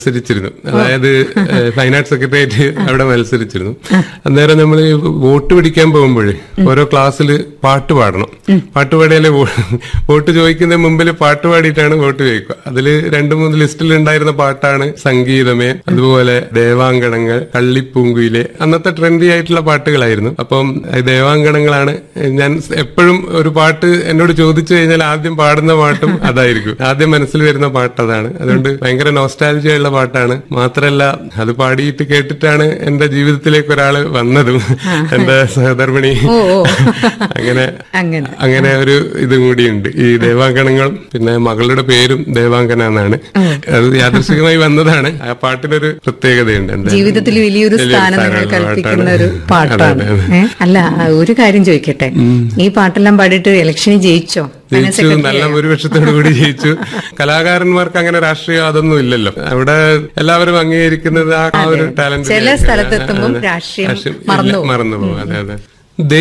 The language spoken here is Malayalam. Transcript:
മത്സരിച്ചിരുന്നു അതായത് ഫൈൻ ആർട്സ് സെക്രട്ടേറിയറ്റ് അവിടെ മത്സരിച്ചിരുന്നു അന്നേരം നമ്മൾ വോട്ട് പിടിക്കാൻ പോകുമ്പോഴേ ഓരോ ക്ലാസ്സിൽ പാട്ട് പാടണം പാട്ട് പാടിയാലേ വോ- വോട്ട് ചോദിക്കുന്നതിന് മുമ്പിൽ പാട്ട് പാടിയിട്ടാണ് വോട്ട് ചോദിക്കുക അതിൽ രണ്ട് മൂന്ന് ലിസ്റ്റിൽ ഉണ്ടായിരുന്ന പാട്ടാണ് സംഗീതമേ അതുപോലെ ദേവാങ്കണങ്ങൾ കള്ളിപ്പൂങ്കുയിലെ അന്നത്തെ ട്രെൻഡി ആയിട്ടുള്ള പാട്ടുകളായിരുന്നു അപ്പം ഈ ദേവാങ്കണങ്ങളാണ് ഞാൻ എപ്പോഴും ഒരു പാട്ട് എന്നോട് ചോദിച്ചു കഴിഞ്ഞാൽ ആദ്യം പാടുന്ന പാട്ടും അതായിരിക്കും ആദ്യം മനസ്സിൽ വരുന്ന പാട്ട് അതാണ് അതുകൊണ്ട് ഭയങ്കര നോസ്റ്റാലജിയ ഉള്ള പാട്ടാണ് മാത്രല്ല അത് പാടിയിട്ട് കേട്ടിട്ടാണ് എന്റെ ജീവിതത്തിലേക്ക് ഒരാള് വന്നതും എന്റെ സഹധർമ്മിണി ഓ, ഓ. അങ്ങനെ അങ്ങനെ അങ്ങനെ ഒരു ഇതും കൂടിയുണ്ട് ഈ ദേവാങ്കണങ്ങളും പിന്നെ മകളുടെ പേരും ദേവാങ്കന എന്നാണ് അത് യാദൃശികമായി വന്നതാണ് ആ പാട്ടിനൊരു പ്രത്യേകതയുണ്ട് എന്റെ ജീവിതത്തിൽ വലിയൊരു വലിയൊരു സ്ഥാനം നിങ്ങൾ സ്ഥാനമുള്ള കൽപ്പിക്കുന്ന ഒരു പാട്ടാണ്. പാട്ടാണ് അതെ, അതെ. ഏ? അല്ല ഒരു കാര്യം ചോദിക്കട്ടെ ഈ പാട്ടെല്ലാം പാടിയിട്ട് ഇലക്ഷനിൽ ജയിച്ചോ അങ്ങനെ ജയിച്ചു secretary നല്ല ആയോ? ഭൂരിപക്ഷത്തോടു കൂടി ജയിച്ചു കലാകാരന്മാർക്ക് അങ്ങനെ രാഷ്ട്രീയം അതൊന്നും ഇല്ലല്ലോ അവിടെ എല്ലാവരും അംഗീകരിക്കുന്നത് ആ ആ ഒരു ടാലന്റ് ചില സ്ഥലത്തെത്തുമ്പം രാഷ്ട്രീയം മറന്നു പോകും. മറന്നു പോകും അതെ അതെ